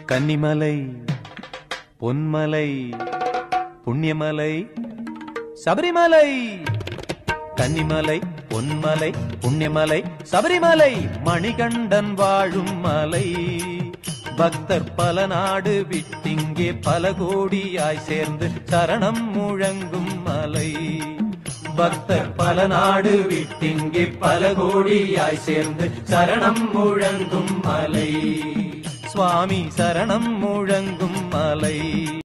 கன்னிமலை பொன்மலை புண்ணியமலை சபரிமலை கன்னிமலை பொன்மலை புண்ணியமலை சபரிமலை மணிகண்டன் வாழும் மலை பக்தர் பல நாடு விட்டிங்கே பல கோடியாய் சேர்ந்து சரணம் முழங்கும் மலை பக்தர் பல நாடு விட்டிங்கே பல கோடியாய் சேர்ந்து சரணம் முழங்கும் மலை சுவாமி சரணம் முழங்கும் மலை